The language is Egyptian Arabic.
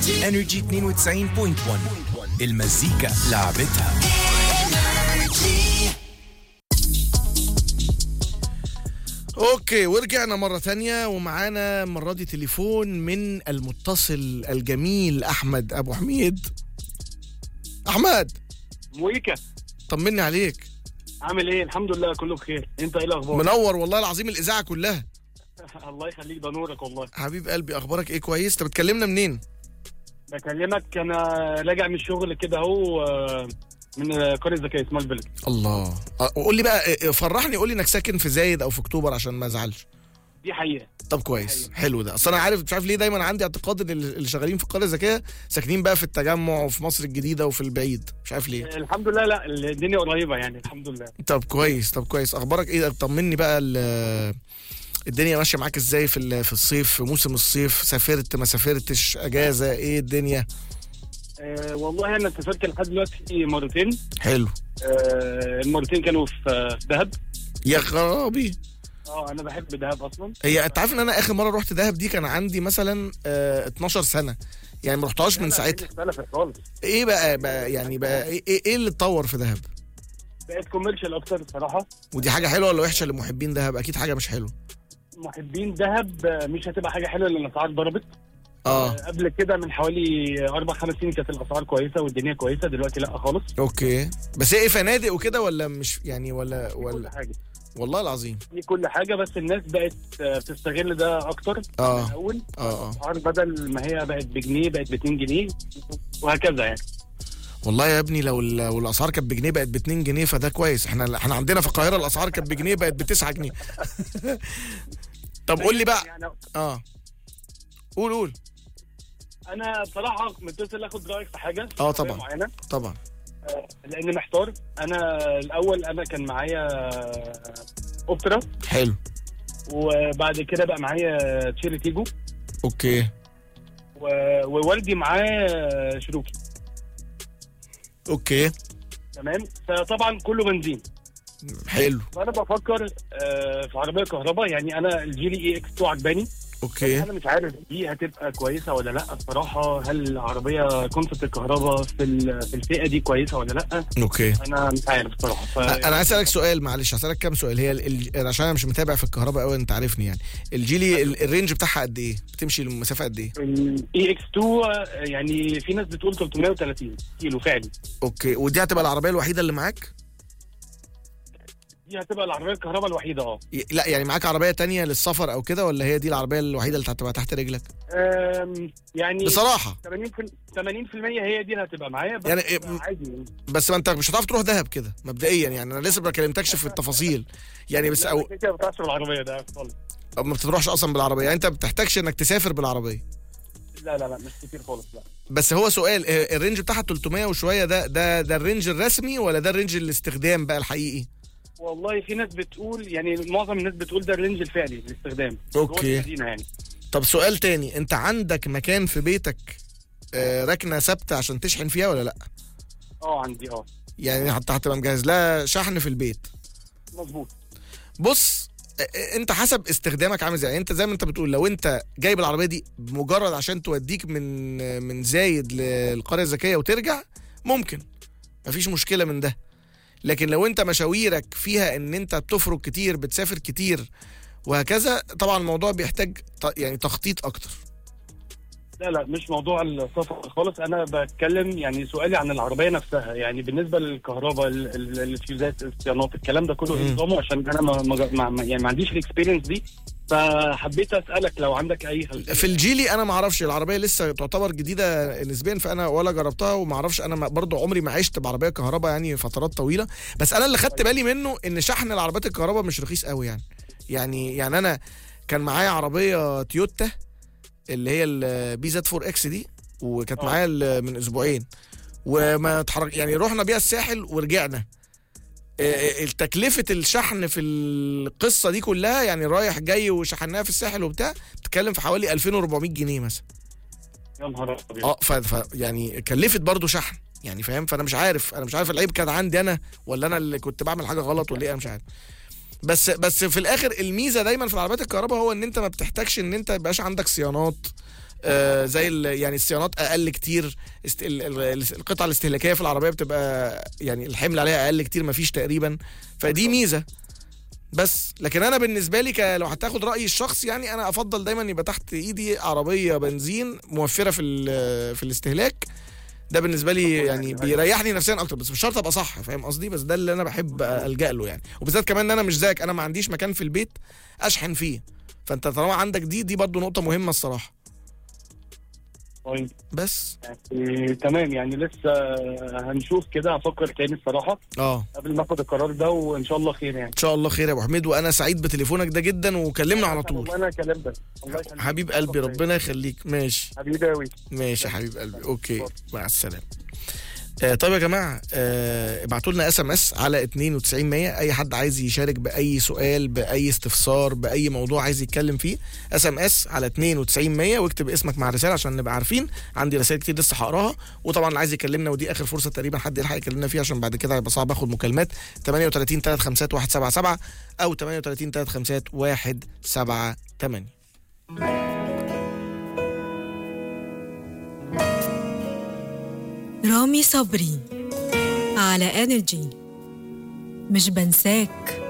انرجي 92.1 المزيكا لعبتها اوكي ورجعنا مرة تانية ومعانا المرة دي تليفون من المتصل الجميل احمد ابو حميد احمد مويكا طمني عليك عامل ايه الحمد لله كله بخير انت ايه الاخبار منور والله العظيم الاذاعة كلها الله يخليك ده نورك والله حبيب قلبي اخبارك ايه كويس انت بتكلمنا منين بكلمك انا راجع من الشغل كده اهو آه، من آه، قريه ذكيه اسمها الفيلج الله أه، قول لي بقى أه، فرحني قول لي انك ساكن في زايد او في اكتوبر عشان ما ازعلش دي حقيقه طب كويس حلو ده اصل انا عارف مش عارف ليه دايما عندي اعتقاد ان اللي شغالين في القريه الذكيه ساكنين بقى في التجمع وفي مصر الجديده وفي البعيد مش عارف ليه آه، الحمد لله لا الدنيا قريبه يعني الحمد لله طب كويس طب كويس اخبارك ايه طمني بقى ال- الدنيا ماشيه معاك ازاي في ال- في الصيف في موسم الصيف سافرت ما سافرتش اجازه ايه الدنيا أه والله انا سافرت لحد دلوقتي مرتين حلو أه المرتين كانوا في آه، في دهب يا خرابي اه انا بحب دهب اصلا هي انت عارف ان انا اخر مره رحت دهب دي كان عندي مثلا آه 12 سنه يعني ما رحتهاش من لا، لا، ساعتها اختلفت خالص ايه بقى, بقى يعني بقى ايه, ايه إيه اللي اتطور في دهب بقيت كوميرشال اكتر بصراحه ودي حاجه حلوه ولا وحشه لمحبين دهب اكيد حاجه مش حلوه محبين دهب آه، مش هتبقى حاجه حلوه لان الاسعار ضربت اه قبل كده من حوالي اربع خمس سنين كانت الاسعار كويسه والدنيا كويسه دلوقتي لا خالص اوكي بس ايه فنادق وكده ولا مش يعني ولا كل ولا حاجه والله العظيم في كل حاجه بس الناس بقت آه، بتستغل ده اكتر من اه الاول اه اه الاسعار بدل ما هي بقت بجنيه بقت ب 2 جنيه وهكذا يعني والله يا ابني لو ال- لو الاسعار كانت بجنيه بقت ب 2 جنيه فده كويس احنا احنا عندنا في القاهره الاسعار كانت بجنيه بقت ب 9 جنيه طب قول لي بقى يعني اه قول قول انا بصراحه متصل اخد رايك في حاجه في آه عربية طبعا. معينه طبعا آه، لان محتار انا الاول انا كان معايا اوبترا حلو وبعد كده بقى معايا تشيري تيجو اوكي و- ووالدي معاه شروكي اوكي تمام فطبعا كله بنزين حلو فانا بفكر آه، في عربيه كهرباء يعني انا الجيلي اي اكس 2 عجباني اوكي انا مش عارف دي هتبقى كويسه ولا لا الصراحه هل العربيه كونسبت الكهرباء في ال- في الفئه دي كويسه ولا لا اوكي انا مش عارف الصراحه ف... انا عايز اسالك سؤال معلش هسالك كام سؤال هي ال... ال- عشان انا مش متابع في الكهرباء قوي انت عارفني يعني الجيلي ال- الرينج بتاعها قد ايه بتمشي المسافه قد ايه الاي اكس 2 يعني في ناس بتقول 330 كيلو فعلي اوكي ودي هتبقى العربيه الوحيده اللي معاك دي هتبقى العربيه الكهرباء الوحيده اه ي- لا يعني معاك عربيه تانية للسفر او كده ولا هي دي العربيه الوحيده اللي هتبقى تحت رجلك أم، يعني بصراحه 80% 80% هي دي اللي هتبقى معايا بس يعني إيه- عادي بس ما انت مش هتعرف تروح دهب كده مبدئيا يعني انا لسه ما كلمتكش في التفاصيل يعني بس لا، او أنا كده كده ما بتعرفش بالعربيه ده خالص أو ما بتروحش اصلا بالعربيه يعني انت ما بتحتاجش انك تسافر بالعربيه لا لا لا مش كتير خالص لا بس هو سؤال آه، الرينج بتاعها 300 وشويه ده ده ده الرينج الرسمي ولا ده الرينج الاستخدام بقى الحقيقي والله في ناس بتقول يعني معظم الناس بتقول ده الرينج الفعلي للاستخدام أوكي. جوه المدينه يعني طب سؤال تاني انت عندك مكان في بيتك آه، ركنه ثابته عشان تشحن فيها ولا لا اه عندي اه يعني حتى هتبقى مجهز لها شحن في البيت مظبوط بص آه، آه، انت حسب استخدامك عامل ازاي يعني انت زي ما انت بتقول لو انت جايب العربيه دي مجرد عشان توديك من آه، من زايد للقريه الذكيه وترجع ممكن مفيش مشكله من ده لكن لو انت مشاويرك فيها ان انت بتفرق كتير بتسافر كتير وهكذا طبعا الموضوع بيحتاج ت- يعني تخطيط اكتر لا لا مش موضوع السفر خالص انا بتكلم يعني سؤالي عن العربيه نفسها يعني بالنسبه للكهرباء ال- ال- الفيوزات الصيانات الكلام ده كله مم. ايه نظامه عشان انا ما ما ما- يعني ما عنديش الاكسبيرينس دي فحبيت اسالك لو عندك اي خلفيه في الجيلي انا ما اعرفش العربيه لسه تعتبر جديده نسبيا فانا ولا جربتها وما اعرفش انا ما- برضو عمري ما عشت بعربيه كهرباء يعني فترات طويله بس انا اللي خدت بالي منه ان شحن العربيات الكهرباء مش رخيص قوي يعني يعني يعني انا كان معايا عربيه تويوتا اللي هي البي زد 4 اكس دي وكانت آه. معايا ال- من اسبوعين وما اتحرك يعني رحنا بيها الساحل ورجعنا آه، تكلفة الشحن في القصة دي كلها يعني رايح جاي وشحناها في الساحل وبتاع بتتكلم في حوالي 2400 جنيه مثلا يا نهار ابيض اه ف... ف يعني كلفت برضو شحن يعني فاهم فانا مش عارف انا مش عارف العيب كان عندي انا ولا انا اللي كنت بعمل حاجه غلط ولا ايه انا مش عارف بس بس في الاخر الميزه دايما في العربيات الكهرباء هو ان انت ما بتحتاجش ان انت يبقاش عندك صيانات آه زي ال- يعني الصيانات اقل كتير است... ال- ال- القطع الاستهلاكيه في العربيه بتبقى يعني الحمل عليها اقل كتير مفيش تقريبا فدي ميزه بس لكن انا بالنسبه لي ك... لو هتاخد رايي الشخصي يعني انا افضل دايما يبقى تحت ايدي عربيه بنزين موفره في ال... في الاستهلاك ده بالنسبه لي يعني بيريحني نفسيا اكتر بس مش شرط ابقى صح فاهم قصدي بس ده اللي انا بحب الجا له يعني وبالذات كمان ان انا مش زيك انا ما عنديش مكان في البيت اشحن فيه فانت طالما عندك دي دي برضو نقطه مهمه الصراحه طيب بس يعني تمام يعني لسه هنشوف كده هفكر تاني الصراحه اه قبل ما اخد القرار ده وان شاء الله خير يعني ان شاء الله خير يا ابو حميد وانا سعيد بتليفونك ده جدا وكلمنا على طول والله انا كلام ده الله يخليك. حبيب قلبي ربنا يخليك ماشي حبيبي قوي ماشي يا حبيب قلبي اوكي مع السلامه آه طيب يا جماعه آه ابعتوا لنا اس ام اس على 92100 اي حد عايز يشارك باي سؤال باي استفسار باي موضوع عايز يتكلم فيه اس ام اس على 92100 واكتب اسمك مع الرساله عشان نبقى عارفين عندي رسائل كتير لسه هقراها وطبعا اللي عايز يكلمنا ودي اخر فرصه تقريبا حد يلحق يكلمنا فيها عشان بعد كده هيبقى صعب اخد مكالمات 38 35 177 او 38 35 178 رامي صبري على انرجي مش بنساك